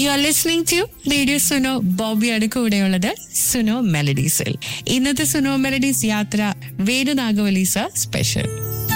U are listening to radio Suno ബോബിയാണ് കൂടെയുള്ളത് സുനോ മെലഡീസിൽ ഇന്നത്തെ സുനോ മെലഡീസ് യാത്ര വേണു നാഗവലീസ സ്പെഷ്യൽ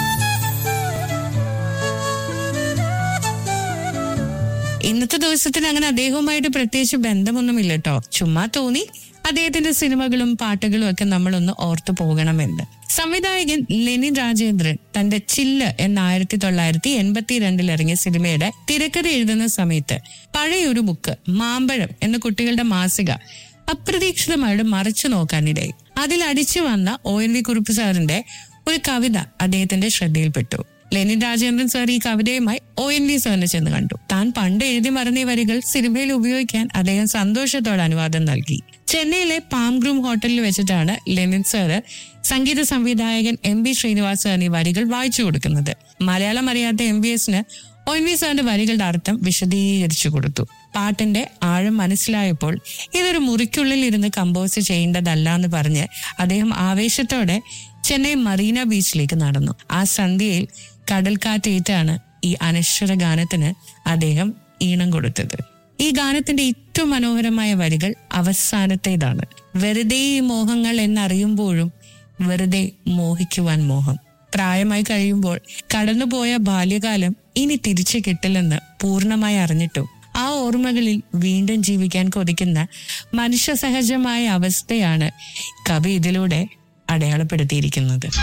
ഇന്നത്തെ ദിവസത്തിന് അങ്ങനെ അദ്ദേഹവുമായിട്ട് പ്രത്യേകിച്ച് ബന്ധമൊന്നുമില്ല കേട്ടോ ചുമ്മാ തോന്നി അദ്ദേഹത്തിന്റെ സിനിമകളും പാട്ടുകളും ഒക്കെ നമ്മളൊന്ന് ഓർത്തു പോകണമെന്ന് സംവിധായകൻ ലെനിൻ രാജേന്ദ്രൻ തന്റെ ചില്ല് എന്ന ആയിരത്തി തൊള്ളായിരത്തി എൺപത്തി രണ്ടിൽ ഇറങ്ങിയ സിനിമയുടെ തിരക്കഥ എഴുതുന്ന സമയത്ത് പഴയൊരു ബുക്ക് മാമ്പഴം എന്ന കുട്ടികളുടെ മാസിക അപ്രതീക്ഷിതമായിട്ട് മറിച്ചു നോക്കാനിടയായി അതിൽ അടിച്ചു വന്ന ഒ എൻ വി കുറുപ്പ് സാറിന്റെ ഒരു കവിത അദ്ദേഹത്തിന്റെ ശ്രദ്ധയിൽപ്പെട്ടു ലെനിൻ രാജേന്ദ്രൻ സാർ ഈ കവിതയുമായി ഒ എൻ വി സാറിനെ ചെന്ന് കണ്ടു താൻ പണ്ട് എഴുതി മറന്ന ഈ വരികൾ സിനിമയിൽ ഉപയോഗിക്കാൻ അദ്ദേഹം സന്തോഷത്തോടെ അനുവാദം നൽകി ചെന്നൈയിലെ പാം ഗ്രൂം ഹോട്ടലിൽ വെച്ചിട്ടാണ് ലെനിൻ സാറ് സംഗീത സംവിധായകൻ എം ബി ശ്രീനിവാസ് സാറിന് ഈ വരികൾ വായിച്ചു കൊടുക്കുന്നത് മലയാളം അറിയാത്ത എം ബി എസിന് ഒ എൻ വി സാറിന്റെ വരികളുടെ അർത്ഥം വിശദീകരിച്ചു കൊടുത്തു പാട്ടിന്റെ ആഴം മനസ്സിലായപ്പോൾ ഇതൊരു മുറിക്കുള്ളിൽ ഇരുന്ന് കമ്പോസ് ചെയ്യേണ്ടതല്ല എന്ന് പറഞ്ഞ് അദ്ദേഹം ആവേശത്തോടെ ചെന്നൈ മറീന ബീച്ചിലേക്ക് നടന്നു ആ സന്ധ്യയിൽ കടൽക്കാറ്റേറ്റാണ് ഈ അനശ്വര ഗാനത്തിന് അദ്ദേഹം ഈണം കൊടുത്തത് ഈ ഗാനത്തിന്റെ ഏറ്റവും മനോഹരമായ വരികൾ അവസാനത്തേതാണ് വെറുതെ ഈ മോഹങ്ങൾ എന്നറിയുമ്പോഴും വെറുതെ മോഹിക്കുവാൻ മോഹം പ്രായമായി കഴിയുമ്പോൾ കടന്നുപോയ ബാല്യകാലം ഇനി തിരിച്ചു കിട്ടില്ലെന്ന് പൂർണ്ണമായി അറിഞ്ഞിട്ടും ആ ഓർമ്മകളിൽ വീണ്ടും ജീവിക്കാൻ കൊതിക്കുന്ന മനുഷ്യ സഹജമായ അവസ്ഥയാണ് കവി ഇതിലൂടെ അടയാളപ്പെടുത്തിയിരിക്കുന്നത്